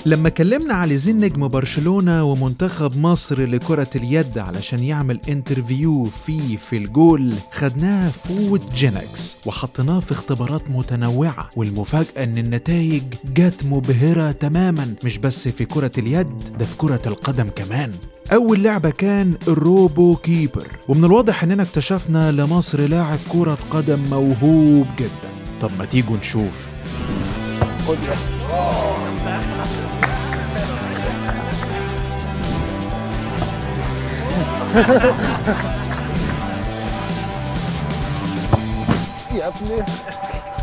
لما كلمنا علي زين نجم برشلونة ومنتخب مصر لكرة اليد علشان يعمل انترفيو فيه في الجول خدناه فود جينكس وحطيناه في اختبارات متنوعة والمفاجأة ان النتائج جت مبهرة تماما مش بس في كرة اليد ده في كرة القدم كمان أول لعبة كان الروبو كيبر ومن الواضح إننا اكتشفنا لمصر لاعب كرة قدم موهوب جدا طب ما تيجوا نشوف يا ابني